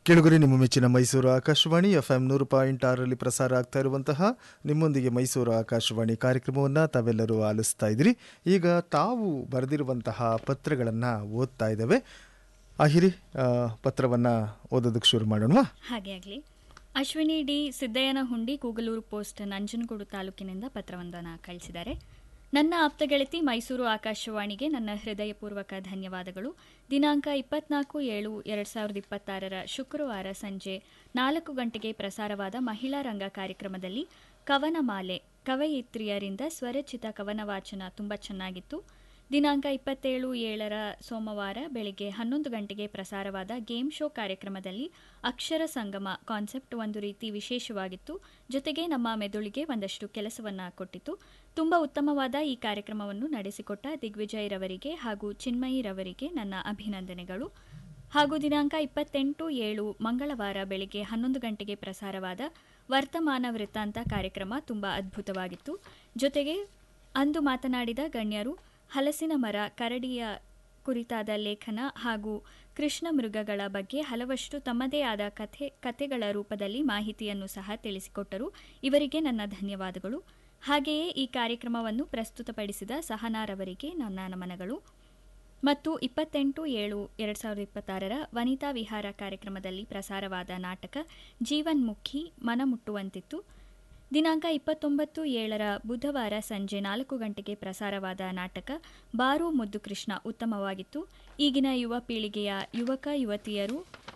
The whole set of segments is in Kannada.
ಕೆಳಗುರಿ ನಿಮ್ಮ ಮೆಚ್ಚಿನ ಮೈಸೂರು ಆಕಾಶವಾಣಿ ಎಫ್ ಎಂ ನೂರು ಪಾಯಿಂಟ್ ಆರರಲ್ಲಿ ಪ್ರಸಾರ ಆಗ್ತಾ ಇರುವಂತಹ ನಿಮ್ಮೊಂದಿಗೆ ಮೈಸೂರು ಆಕಾಶವಾಣಿ ಕಾರ್ಯಕ್ರಮವನ್ನು ತಾವೆಲ್ಲರೂ ಆಲಿಸ್ತಾ ಇದ್ದೀರಿ ಈಗ ತಾವು ಬರೆದಿರುವಂತಹ ಪತ್ರಗಳನ್ನು ಓದ್ತಾ ಇದ್ದೇವೆ ಆಹಿರಿ ಪತ್ರವನ್ನು ಓದೋದಕ್ಕೆ ಶುರು ಮಾಡೋಣವಾ ಹಾಗೆ ಆಗಲಿ ಅಶ್ವಿನಿ ಡಿ ಸಿದ್ದಯ್ಯನ ಹುಂಡಿ ಕೂಗಲೂರು ಪೋಸ್ಟ್ ನಂಜನಗೂಡು ತಾಲೂಕಿನಿಂದ ಪತ್ರವೊಂದನ್ನು ಕಳಿಸಿದ್ದಾರೆ ನನ್ನ ಆಪ್ತ ಗೆಳತಿ ಮೈಸೂರು ಆಕಾಶವಾಣಿಗೆ ನನ್ನ ಹೃದಯಪೂರ್ವಕ ಧನ್ಯವಾದಗಳು ದಿನಾಂಕ ಇಪ್ಪತ್ನಾಲ್ಕು ಏಳು ಎರಡು ಸಾವಿರದ ಇಪ್ಪತ್ತಾರರ ಶುಕ್ರವಾರ ಸಂಜೆ ನಾಲ್ಕು ಗಂಟೆಗೆ ಪ್ರಸಾರವಾದ ಮಹಿಳಾ ರಂಗ ಕಾರ್ಯಕ್ರಮದಲ್ಲಿ ಕವನಮಾಲೆ ಕವಯಿತ್ರಿಯರಿಂದ ಸ್ವರಚಿತ ಕವನ ವಾಚನ ತುಂಬ ಚೆನ್ನಾಗಿತ್ತು ದಿನಾಂಕ ಇಪ್ಪತ್ತೇಳು ಏಳರ ಸೋಮವಾರ ಬೆಳಿಗ್ಗೆ ಹನ್ನೊಂದು ಗಂಟೆಗೆ ಪ್ರಸಾರವಾದ ಗೇಮ್ ಶೋ ಕಾರ್ಯಕ್ರಮದಲ್ಲಿ ಅಕ್ಷರ ಸಂಗಮ ಕಾನ್ಸೆಪ್ಟ್ ಒಂದು ರೀತಿ ವಿಶೇಷವಾಗಿತ್ತು ಜೊತೆಗೆ ನಮ್ಮ ಮೆದುಳಿಗೆ ಒಂದಷ್ಟು ಕೆಲಸವನ್ನ ಕೊಟ್ಟಿತು ತುಂಬ ಉತ್ತಮವಾದ ಈ ಕಾರ್ಯಕ್ರಮವನ್ನು ನಡೆಸಿಕೊಟ್ಟ ದಿಗ್ವಿಜಯ್ ರವರಿಗೆ ಹಾಗೂ ಚಿನ್ಮಯಿ ರವರಿಗೆ ನನ್ನ ಅಭಿನಂದನೆಗಳು ಹಾಗೂ ದಿನಾಂಕ ಇಪ್ಪತ್ತೆಂಟು ಏಳು ಮಂಗಳವಾರ ಬೆಳಿಗ್ಗೆ ಹನ್ನೊಂದು ಗಂಟೆಗೆ ಪ್ರಸಾರವಾದ ವರ್ತಮಾನ ವೃತ್ತಾಂತ ಕಾರ್ಯಕ್ರಮ ತುಂಬ ಅದ್ಭುತವಾಗಿತ್ತು ಜೊತೆಗೆ ಅಂದು ಮಾತನಾಡಿದ ಗಣ್ಯರು ಹಲಸಿನ ಮರ ಕರಡಿಯ ಕುರಿತಾದ ಲೇಖನ ಹಾಗೂ ಕೃಷ್ಣ ಮೃಗಗಳ ಬಗ್ಗೆ ಹಲವಷ್ಟು ತಮ್ಮದೇ ಆದ ಕಥೆ ಕಥೆಗಳ ರೂಪದಲ್ಲಿ ಮಾಹಿತಿಯನ್ನು ಸಹ ತಿಳಿಸಿಕೊಟ್ಟರು ಇವರಿಗೆ ನನ್ನ ಧನ್ಯವಾದಗಳು ಹಾಗೆಯೇ ಈ ಕಾರ್ಯಕ್ರಮವನ್ನು ಪ್ರಸ್ತುತಪಡಿಸಿದ ಸಹನಾರವರಿಗೆ ನನ್ನ ನಮನಗಳು ಮತ್ತು ಇಪ್ಪತ್ತೆಂಟು ಏಳು ಎರಡು ಸಾವಿರದ ಇಪ್ಪತ್ತಾರರ ವನಿತಾ ವಿಹಾರ ಕಾರ್ಯಕ್ರಮದಲ್ಲಿ ಪ್ರಸಾರವಾದ ನಾಟಕ ಜೀವನ್ಮುಖಿ ಮನಮುಟ್ಟುವಂತಿತ್ತು ದಿನಾಂಕ ಇಪ್ಪತ್ತೊಂಬತ್ತು ಏಳರ ಬುಧವಾರ ಸಂಜೆ ನಾಲ್ಕು ಗಂಟೆಗೆ ಪ್ರಸಾರವಾದ ನಾಟಕ ಬಾರು ಮುದ್ದು ಕೃಷ್ಣ ಉತ್ತಮವಾಗಿತ್ತು ಈಗಿನ ಯುವ ಪೀಳಿಗೆಯ ಯುವಕ ಯುವತಿಯರು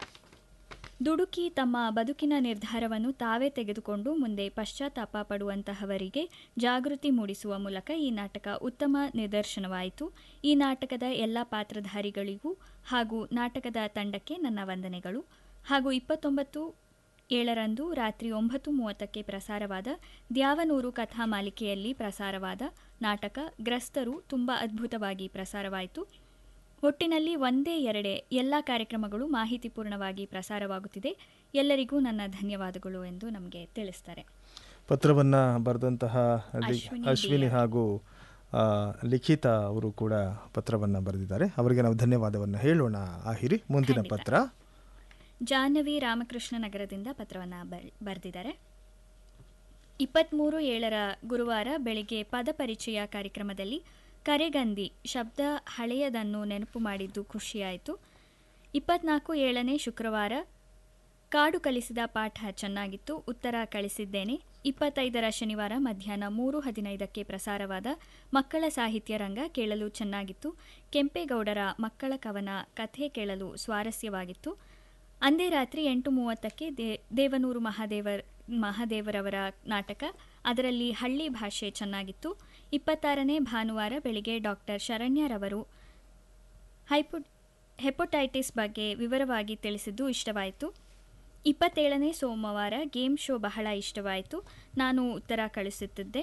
ದುಡುಕಿ ತಮ್ಮ ಬದುಕಿನ ನಿರ್ಧಾರವನ್ನು ತಾವೇ ತೆಗೆದುಕೊಂಡು ಮುಂದೆ ಪಶ್ಚಾತ್ತಾಪ ಪಡುವಂತಹವರಿಗೆ ಜಾಗೃತಿ ಮೂಡಿಸುವ ಮೂಲಕ ಈ ನಾಟಕ ಉತ್ತಮ ನಿದರ್ಶನವಾಯಿತು ಈ ನಾಟಕದ ಎಲ್ಲ ಪಾತ್ರಧಾರಿಗಳಿಗೂ ಹಾಗೂ ನಾಟಕದ ತಂಡಕ್ಕೆ ನನ್ನ ವಂದನೆಗಳು ಹಾಗೂ ಇಪ್ಪತ್ತೊಂಬತ್ತು ಏಳರಂದು ರಾತ್ರಿ ಒಂಬತ್ತು ಮೂವತ್ತಕ್ಕೆ ಪ್ರಸಾರವಾದ ದ್ಯಾವನೂರು ಕಥಾ ಮಾಲಿಕೆಯಲ್ಲಿ ಪ್ರಸಾರವಾದ ನಾಟಕ ಗ್ರಸ್ತರು ತುಂಬ ಅದ್ಭುತವಾಗಿ ಪ್ರಸಾರವಾಯಿತು ಒಟ್ಟಿನಲ್ಲಿ ಒಂದೇ ಎರಡೇ ಎಲ್ಲ ಕಾರ್ಯಕ್ರಮಗಳು ಮಾಹಿತಿಪೂರ್ಣವಾಗಿ ಪ್ರಸಾರವಾಗುತ್ತಿದೆ ಎಲ್ಲರಿಗೂ ನನ್ನ ಧನ್ಯವಾದಗಳು ಎಂದು ನಮಗೆ ತಿಳಿಸ್ತಾರೆ ಪತ್ರವನ್ನು ಬರೆದಂತಹ ಲಿ- ಅಶ್ವಿನಿ ಅಶ್ವಿನಿ ಹಾಗೂ ಆ, ಲಿಖಿತ ಅವರು ಕೂಡ ಪತ್ರವನ್ನು ಬರೆದಿದ್ದಾರೆ ಅವರಿಗೆ ನಾವು ಧನ್ಯವಾದವನ್ನು ಹೇಳೋಣ ಆಹಿರಿ ಮುಂದಿನ ಖಂಡಿತ. ಪತ್ರ ಜಾಹ್ನವಿ ರಾಮಕೃಷ್ಣ ನಗರದಿಂದ ಪತ್ರವನ್ನು ಬರೆದಿದ್ದಾರೆ ಇಪ್ಪತ್ತ್ಮೂರು ಏಳರ ಗುರುವಾರ ಬೆಳಿಗ್ಗೆ ಪದ ಪರಿಚಯ ಕಾರ್ಯಕ್ರಮದಲ್ಲಿ ಕರೆಗಂದಿ ಶಬ್ದ ಹಳೆಯದನ್ನು ನೆನಪು ಮಾಡಿದ್ದು ಖುಷಿಯಾಯಿತು ಇಪ್ಪತ್ನಾಲ್ಕು ಏಳನೇ ಶುಕ್ರವಾರ ಕಾಡು ಕಲಿಸಿದ ಪಾಠ ಚೆನ್ನಾಗಿತ್ತು ಉತ್ತರ ಕಳಿಸಿದ್ದೇನೆ ಇಪ್ಪತ್ತೈದರ ಶನಿವಾರ ಮಧ್ಯಾಹ್ನ ಮೂರು ಹದಿನೈದಕ್ಕೆ ಪ್ರಸಾರವಾದ ಮಕ್ಕಳ ಸಾಹಿತ್ಯ ರಂಗ ಕೇಳಲು ಚೆನ್ನಾಗಿತ್ತು ಕೆಂಪೇಗೌಡರ ಮಕ್ಕಳ ಕವನ ಕಥೆ ಕೇಳಲು ಸ್ವಾರಸ್ಯವಾಗಿತ್ತು ಅಂದೇ ರಾತ್ರಿ ಎಂಟು ಮೂವತ್ತಕ್ಕೆ ದೇ ದೇವನೂರು ಮಹಾದೇವರ್ ಮಹಾದೇವರವರ ನಾಟಕ ಅದರಲ್ಲಿ ಹಳ್ಳಿ ಭಾಷೆ ಚೆನ್ನಾಗಿತ್ತು ಇಪ್ಪತ್ತಾರನೇ ಭಾನುವಾರ ಬೆಳಿಗ್ಗೆ ಡಾಕ್ಟರ್ ಶರಣ್ಯರವರು ಹೈಪು ಹೆಪೋಟೈಟಿಸ್ ಬಗ್ಗೆ ವಿವರವಾಗಿ ತಿಳಿಸಿದ್ದು ಇಷ್ಟವಾಯಿತು ಇಪ್ಪತ್ತೇಳನೇ ಸೋಮವಾರ ಗೇಮ್ ಶೋ ಬಹಳ ಇಷ್ಟವಾಯಿತು ನಾನು ಉತ್ತರ ಕಳಿಸುತ್ತಿದ್ದೆ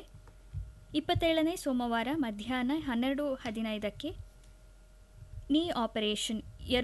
ಇಪ್ಪತ್ತೇಳನೇ ಸೋಮವಾರ ಮಧ್ಯಾಹ್ನ ಹನ್ನೆರಡು ಹದಿನೈದಕ್ಕೆ ನೀ ಆಪರೇಷನ್